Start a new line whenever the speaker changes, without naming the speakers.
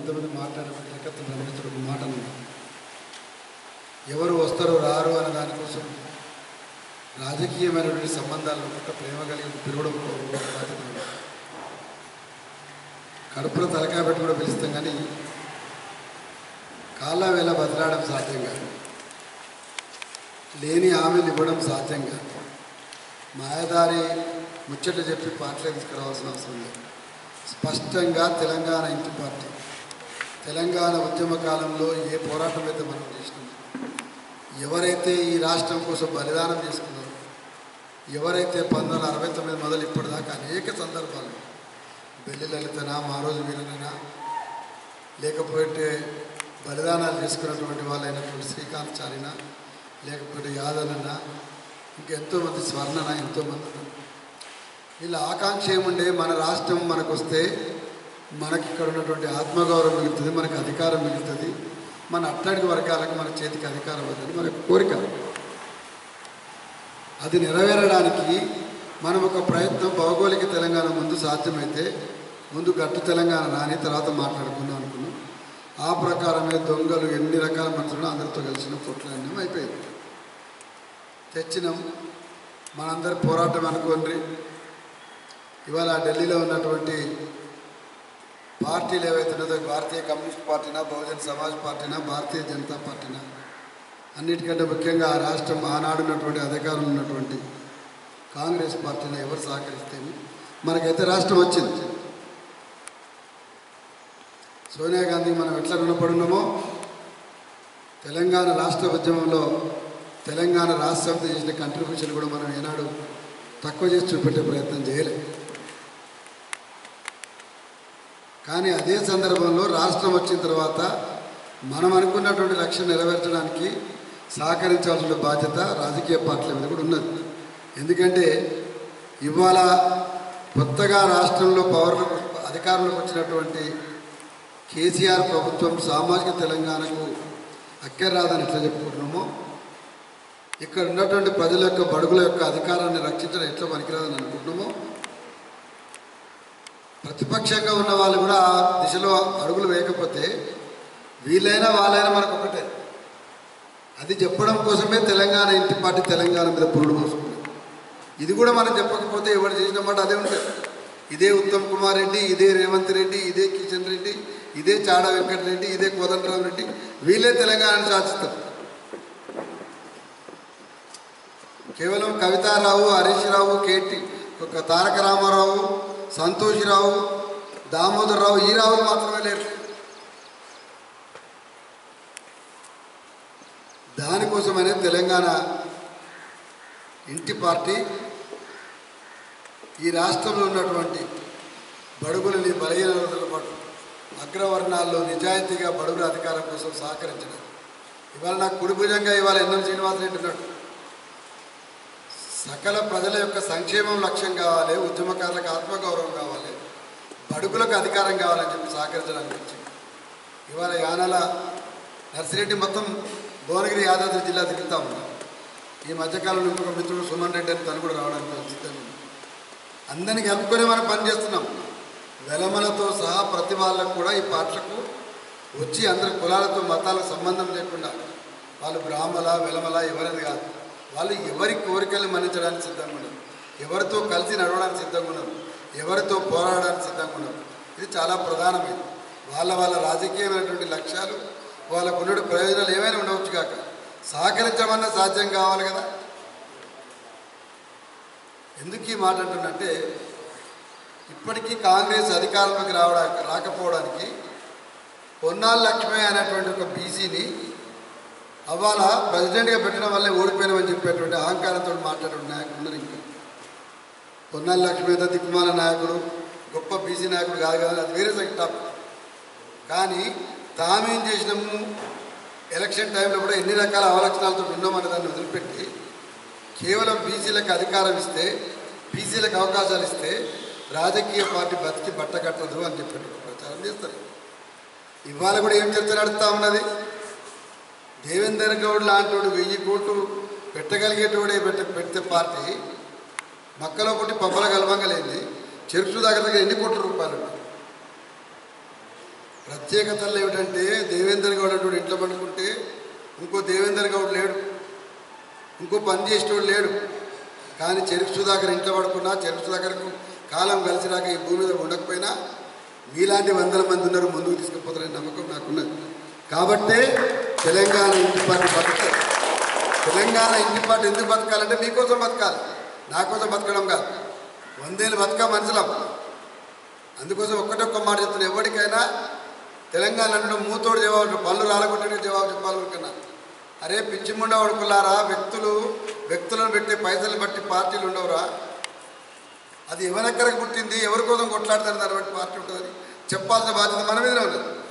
ఎంతమంది మాట్లాడబట్టి లెక్కతో గమనించడం ఒక మాట అన్నది. ఎవరు వస్తారు రారు అనే దానికోసం రాజకీయమైనటువంటి సంబంధాలు ఒక ప్రేమ కలిగి పిలవడం ఒక బాధ్యత ఉంది. కడుపులో తలకాయ పెట్టి కూడా పిలుస్తాం కానీ కాళ్ళ వేళ బతలాడడం సాధ్యం కాదు లేని హామీలు ఇవ్వడం సాధ్యం కాదు మాయదారి ముచ్చట చెప్పి పాటలే తీసుకురావాల్సిన అవసరం లేదు స్పష్టంగా తెలంగాణ ఇంటి పార్టీ తెలంగాణ ఉద్యమ కాలంలో ఏ పోరాటం అయితే మనం చేసినామో ఎవరైతే ఈ రాష్ట్రం కోసం బలిదానం చేసుకున్నారో ఎవరైతే పంతొమ్మిది వందల అరవై తొమ్మిది మొదలు ఇప్పటిదాకా అనేక సందర్భాలు బెల్లి లలితనా మారోజు వీరనైనా లేకపోతే బలిదానాలు చేసుకున్నటువంటి వాళ్ళైనటువంటి శ్రీకాంత్ చారిన లేకపోతే యాదనన్న ఇంకెంతోమంది స్వర్ణన ఎంతోమంది ఉన్నారు. వీళ్ళ ఆకాంక్ష ఏముండే మన రాష్ట్రం మనకు వస్తే మనకి ఇక్కడ ఉన్నటువంటి ఆత్మగౌరవం మిగులుతుంది మనకు అధికారం మిగులుతుంది మన అట్టడికి వర్గాలకు మన చేతికి అధికారం అవుతుంది మన కోరిక అది నెరవేరడానికి మనం ఒక ప్రయత్నం భౌగోళిక తెలంగాణ ముందు సాధ్యమైతే ముందు గట్టు తెలంగాణ రాని తర్వాత మాట్లాడుకుందాం అనుకున్నాం ఆ ప్రకారమే దొంగలు ఎన్ని రకాల మనుషులు అందరితో కలిసిన పొట్లాన్ని అయిపోయింది తెచ్చినాం మనందరి పోరాటం అనుకోండి ఇవాళ ఢిల్లీలో ఉన్నటువంటి పార్టీలు ఏవైతే ఉన్నదో భారతీయ కమ్యూనిస్ట్ పార్టీనా బహుజన్ సమాజ్ పార్టీనా భారతీయ జనతా పార్టీనా అన్నిటికంటే ముఖ్యంగా ఆ రాష్ట్రం ఆనాడు ఉన్నటువంటి అధికారం ఉన్నటువంటి కాంగ్రెస్ పార్టీని ఎవరు సహకరిస్తేమి మనకైతే రాష్ట్రం వచ్చింది సోనియా గాంధీ మనం ఎట్లా రుణపడి ఉన్నామో తెలంగాణ రాష్ట్ర ఉద్యమంలో తెలంగాణ రాష్ట్ర సమితి చేసిన కంట్రిబ్యూషన్ కూడా మనం ఏనాడు తక్కువ చేసి చూపెట్టే ప్రయత్నం చేయలే కానీ అదే సందర్భంలో రాష్ట్రం వచ్చిన తర్వాత మనం అనుకున్నటువంటి లక్ష్యం నెరవేర్చడానికి సహకరించాల్సిన బాధ్యత రాజకీయ పార్టీల మీద కూడా ఉన్నది ఎందుకంటే ఇవాళ కొత్తగా రాష్ట్రంలో పవర్లు అధికారంలోకి వచ్చినటువంటి కేసీఆర్ ప్రభుత్వం సామాజిక తెలంగాణకు అక్కర్రాదని ఎట్లా చెప్పుకుంటున్నామో ఇక్కడ ఉన్నటువంటి ప్రజల యొక్క బడుగుల యొక్క అధికారాన్ని రక్షించడం ఎట్లా పనికిరాదని అనుకుంటున్నామో ప్రతిపక్షంగా ఉన్న వాళ్ళు కూడా ఆ దిశలో అడుగులు వేయకపోతే వీళ్ళైనా వాళ్ళైనా మనకు ఒకటే అది చెప్పడం కోసమే తెలంగాణ ఇంటి పార్టీ తెలంగాణ మీద పురుడు పోసుకుంది ఇది కూడా మనం చెప్పకపోతే ఎవరు చేసిన మాట అదే ఉంటుంది ఇదే ఉత్తమ్ కుమార్ రెడ్డి ఇదే రేవంత్ రెడ్డి ఇదే కిషన్ రెడ్డి ఇదే చాడ వెంకటరెడ్డి ఇదే కోదండరామ్ రెడ్డి వీళ్ళే తెలంగాణను శాసిస్తారు కేవలం కవితారావు హరీష్ రావు కేటి ఒక తారక రామారావు సంతోషిరావు దామోదరరావు ఈ రావులు మాత్రమే లేరు దానికోసమనే తెలంగాణ ఇంటి పార్టీ ఈ రాష్ట్రంలో ఉన్నటువంటి బడుగులని బలహీనతల పాటు అగ్రవర్ణాల్లో నిజాయితీగా బడుగుల అధికారం కోసం సహకరించడం ఇవాళ నాకు కుడి భుజంగా ఇవాళ ఎన్నం శ్రీనివాసరెడ్డి ఉన్నాడు సకల ప్రజల యొక్క సంక్షేమం లక్ష్యం కావాలి ఉద్యమకారులకు ఆత్మగౌరవం కావాలి బడుగులకు అధికారం కావాలని చెప్పి సహకరించడానికి వచ్చింది ఇవాళ యానాల నర్సిరెడ్డి మొత్తం భువనగిరి యాదాద్రి జిల్లా తిరుగుతూ ఉన్నాం ఈ మధ్యకాలంలో ఇంకొక మిత్రుడు సుమన్ రెడ్డి అని తను కూడా రావడానికి వచ్చిందని అందరినీ కలుపుకొని మనం పనిచేస్తున్నాం వెలమలతో సహా ప్రతి వాళ్ళకు కూడా ఈ పాటలకు వచ్చి అందరి కులాలతో మతాలకు సంబంధం లేకుండా వాళ్ళు బ్రాహ్మల వెలమల ఎవరని కాదు వాళ్ళు ఎవరి కోరికల్ని మన్నించడానికి సిద్ధంగా ఉన్నారు ఎవరితో కలిసి నడవడానికి సిద్ధంగా ఉన్నారు ఎవరితో పోరాడడానికి సిద్ధంగా ఉన్నారు ఇది చాలా ప్రధానమైనది వాళ్ళ వాళ్ళ రాజకీయమైనటువంటి లక్ష్యాలు వాళ్ళకు ఉన్న ప్రయోజనాలు ఏమైనా ఉండవచ్చు కాక సహకరించమన్నా సాధ్యం కావాలి కదా ఎందుకు ఈ మాట అంటున్నంటే ఇప్పటికీ కాంగ్రెస్ అధికారంలోకి రావడానికి రాకపోవడానికి పొన్నాళ్ళ లక్ష్మి అనేటువంటి ఒక బీసీని అవ్వాల ప్రెసిడెంట్గా పెట్టడం వల్లే ఓడిపోయినామని చెప్పేటువంటి అహంకారంతో మాట్లాడే నాయకుడు ఉన్నారు ఇంకా పొన్నాళ్ళ లక్ష్మి అయితే దిక్కుమాల నాయకుడు గొప్ప బీసీ నాయకుడు కాదు కదా అది వేరే సంగతి టాపిక్ కానీ తామేం చేసినాము ఎలక్షన్ టైంలో కూడా ఎన్ని రకాల అవలక్షణాలతో ఉన్నామనే దాన్ని వదిలిపెట్టి కేవలం బీసీలకు అధికారం ఇస్తే బీసీలకు అవకాశాలు ఇస్తే రాజకీయ పార్టీ బతికి బట్ట కట్టదు అని చెప్పి ప్రచారం చేస్తారు ఇవాళ కూడా ఏం చర్చ నడుస్తూ ఉన్నది దేవేందర్ గౌడ్ లాంటి వెయ్యి కోట్లు పెట్టగలిగేటోడే పెట్ట పెడితే పార్టీ మక్కలో పుట్టి పబ్బల కలవంగలేంది చెరుకు దగ్గర దగ్గర ఎన్ని కోట్ల రూపాయలు ఉన్నాయి? ప్రత్యేకతలు ఏమిటంటే దేవేందర్ గౌడ్ అటువంటి ఇంట్లో పడుకుంటే ఇంకో దేవేందర్ గౌడ్ లేడు ఇంకో పని చేసేటోడు లేడు కానీ చెరుకు సుధాకర్ ఇంట్లో పడుకున్నా చెరుకు సుధాకర్కు కాలం కలిసి రాక ఈ భూమి మీద ఉండకపోయినా మీలాంటి వందల మంది ఉన్నారు ముందుకు తీసుకుపోతారనే నమ్మకం నాకున్నది కాబట్టే తెలంగాణ ఇంటి పార్టీ బతకాలి తెలంగాణ ఇంటి పార్టీ ఎందుకు బతకాలంటే మీకోసం బతకాలి నా కోసం బతకడం కాదు వందేళ్ళు బతక మనుషులం అందుకోసం ఒక్కటే ఒక్క మాట చెప్తున్నా ఎవరికైనా తెలంగాణ అంటే మూతోడు జవాబు పళ్ళు రాలగొట్టే జవాబు చెప్పాలనుకున్నా అరే పిచ్చిముండ వడుకులారా వ్యక్తులు వ్యక్తులను పెట్టే పైసలు బట్టి పార్టీలు ఉండవురా అది ఎవరెక్కడికి పుట్టింది ఎవరి కోసం కొట్లాడతారు దాన్ని బట్టి పార్టీ ఉంటుందని చెప్పాల్సిన బాధ్యత మన మీదనే ఉన్నది